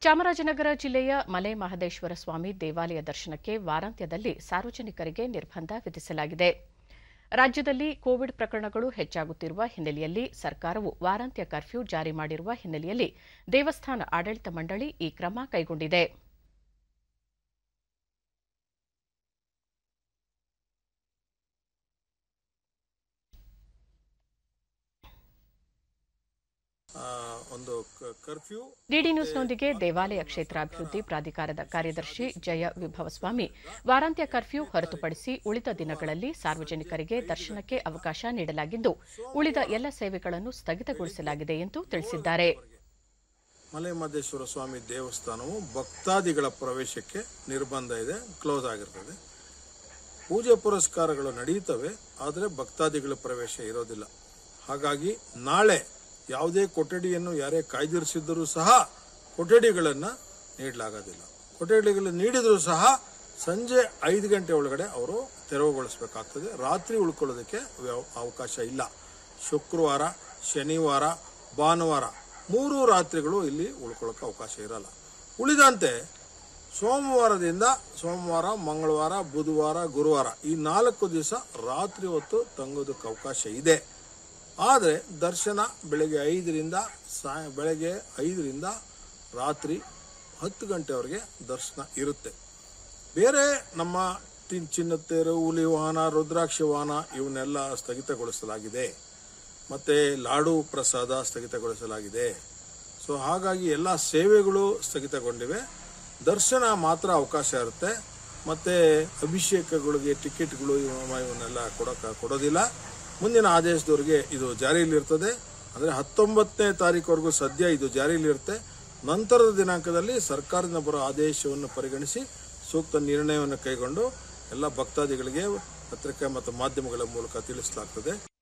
ಚಾಮರಾಜನಗರ ಜಿಲ್ಲೆಯ ಮಲೆ ಮಹದೇಶ್ವರ ಸ್ವಾಮಿ ದೇವಾಲಯ ದರ್ಶನಕ್ಕೆ ವಾರಾಂತ್ಯದಲ್ಲಿ ಸಾರ್ವಜನಿಕರಿಗೆ ನಿರ್ಬಂಧ ವಿಧಿಸಲಾಗಿದೆ ರಾಜ್ಯದಲ್ಲಿ ಕೋವಿಡ್ ಪ್ರಕರಣಗಳು ಹೆಚ್ಚಾಗುತ್ತಿರುವ ಹಿನ್ನೆಲೆಯಲ್ಲಿ ಸರ್ಕಾರವು ವಾರಾಂತ್ಯ ಕರ್ಫ್ಯೂ ಜಾರಿ ಮಾಡಿರುವ ಹಿನ್ನೆಲೆಯಲ್ಲಿ ದೇವಸ್ಥಾನ ಆಡಳಿತ ಮಂಡಳಿ ಈ ಕ್ರಮ ಕೈಗೊಂಡಿದೆ ಆ, ಒಂದು ಕರ್ಫ್ಯೂ ಡಿಡಿ ನ್ಯೂಸ್ನೊಂದಿಗೆ ದೇವಾಲಯ ಕ್ಷೇತ್ರಾಭಿವೃದ್ಧಿ ಪ್ರಾಧಿಕಾರದ ಕಾರ್ಯದರ್ಶಿ ಜಯ ವಿಭವಸ್ವಾಮಿ ವಾರಾಂತ್ಯ ಕರ್ಫ್ಯೂ ಹೊರತುಪಡಿಸಿ ಉಳಿದ ದಿನಗಳಲ್ಲಿ ಸಾರ್ವಜನಿಕರಿಗೆ ದರ್ಶನಕ್ಕೆ ಅವಕಾಶ ನೀಡಲಾಗಿದ್ದು ಉಳಿದ ಎಲ್ಲ ಸೇವೆಗಳನ್ನು ಸ್ಥಗಿತಗೊಳಿಸಲಾಗಿದೆ ಎಂದು ತಿಳಿಸಿದ್ದಾರೆ ಮಲೆ ಮಹದೇಶ್ವರ ಸ್ವಾಮಿ ದೇವಸ್ಥಾನವು ಭಕ್ತಾದಿಗಳ ಪ್ರವೇಶಕ್ಕೆ ನಿರ್ಬಂಧ ಇದೆ ಕ್ಲೋಸ್ ಆಗಿರ್ತದೆ ಪೂಜೆ ಪುರಸ್ಕಾರಗಳು ನಡೆಯುತ್ತವೆ ಆದರೆ ಭಕ್ತಾದಿಗಳ ಪ್ರವೇಶ ಇರೋದಿಲ್ಲ ಹಾಗಾಗಿ ನಾಳೆ ಯಾವುದೇ ಕೊಠಡಿಯನ್ನು ಯಾರೇ ಕಾಯ್ದಿರಿಸಿದ್ದರೂ ಸಹ ಕೊಠಡಿಗಳನ್ನು ನೀಡಲಾಗೋದಿಲ್ಲ ಕೊಠಡಿಗಳು ನೀಡಿದರೂ ಸಹ ಸಂಜೆ ಐದು ಗಂಟೆ ಒಳಗಡೆ ಅವರು ತೆರವುಗೊಳಿಸಬೇಕಾಗ್ತದೆ ರಾತ್ರಿ ಉಳ್ಕೊಳ್ಳೋದಕ್ಕೆ ವ್ಯವ- ಅವಕಾಶ ಇಲ್ಲ ಶುಕ್ರವಾರ ಶನಿವಾರ ಭಾನುವಾರ ಮೂರು ರಾತ್ರಿಗಳು ಇಲ್ಲಿ ಉಳ್ಕೊಳ್ಳೋಕೆ ಅವಕಾಶ ಇರಲ್ಲ ಉಳಿದಂತೆ ಸೋಮವಾರದಿಂದ ಸೋಮವಾರ ಮಂಗಳವಾರ ಬುಧವಾರ ಗುರುವಾರ ಈ ನಾಲ್ಕು ದಿವಸ ರಾತ್ರಿ ಹೊತ್ತು ತಂಗೋದಕ್ಕೆ ಅವಕಾಶ ಇದೆ ಆದರೆ ದರ್ಶನ ಬೆಳಗ್ಗೆ ಐದರಿಂದ ಸಾಯ ಬೆಳಗ್ಗೆ ಐದರಿಂದ ರಾತ್ರಿ ಹತ್ತು ಗಂಟೆವರೆಗೆ ದರ್ಶನ ಇರುತ್ತೆ ಬೇರೆ ನಮ್ಮ ತಿ- ಚಿನ್ನತ್ತೇರು ಹುಲಿ ವಾಹನ ರುದ್ರಾಕ್ಷಿ ವಾಹನ ಇವನ್ನೆಲ್ಲ ಸ್ಥಗಿತಗೊಳಿಸಲಾಗಿದೆ ಮತ್ತು ಲಾಡು ಪ್ರಸಾದ ಸ್ಥಗಿತಗೊಳಿಸಲಾಗಿದೆ ಸೊ ಹಾಗಾಗಿ ಎಲ್ಲ ಸೇವೆಗಳು ಸ್ಥಗಿತಗೊಂಡಿವೆ ದರ್ಶನ ಮಾತ್ರ ಅವಕಾಶ ಇರುತ್ತೆ ಮತ್ತು ಅಭಿಷೇಕಗಳಿಗೆ ಟಿಕೆಟ್ಗಳು ಇವ- ಇವನ್ನೆಲ್ಲ ಕೊಡೋಕೆ ಕೊಡೋದಿಲ್ಲ ಮುಂದಿನ ಆದೇಶದವರೆಗೆ ಇದು ಜಾರಿಯಲ್ಲಿರ್ತದೆ ಅಂದರೆ ಹತ್ತೊಂಬತ್ತನೇ ತಾರೀಕುವರೆಗೂ ಸದ್ಯ ಇದು ಜಾರಿಯಲ್ಲಿರುತ್ತೆ ನಂತರದ ದಿನಾಂಕದಲ್ಲಿ ಸರ್ಕಾರದಿಂದ ಬರೋ ಆದೇಶವನ್ನು ಪರಿಗಣಿಸಿ ಸೂಕ್ತ ನಿರ್ಣಯವನ್ನು ಕೈಗೊಂಡು ಎಲ್ಲ ಭಕ್ತಾದಿಗಳಿಗೆ ಪತ್ರಿಕೆ ಮತ್ತು ಮಾಧ್ಯಮಗಳ ಮೂಲಕ ತಿಳಿಸಲಾಗ್ತದೆ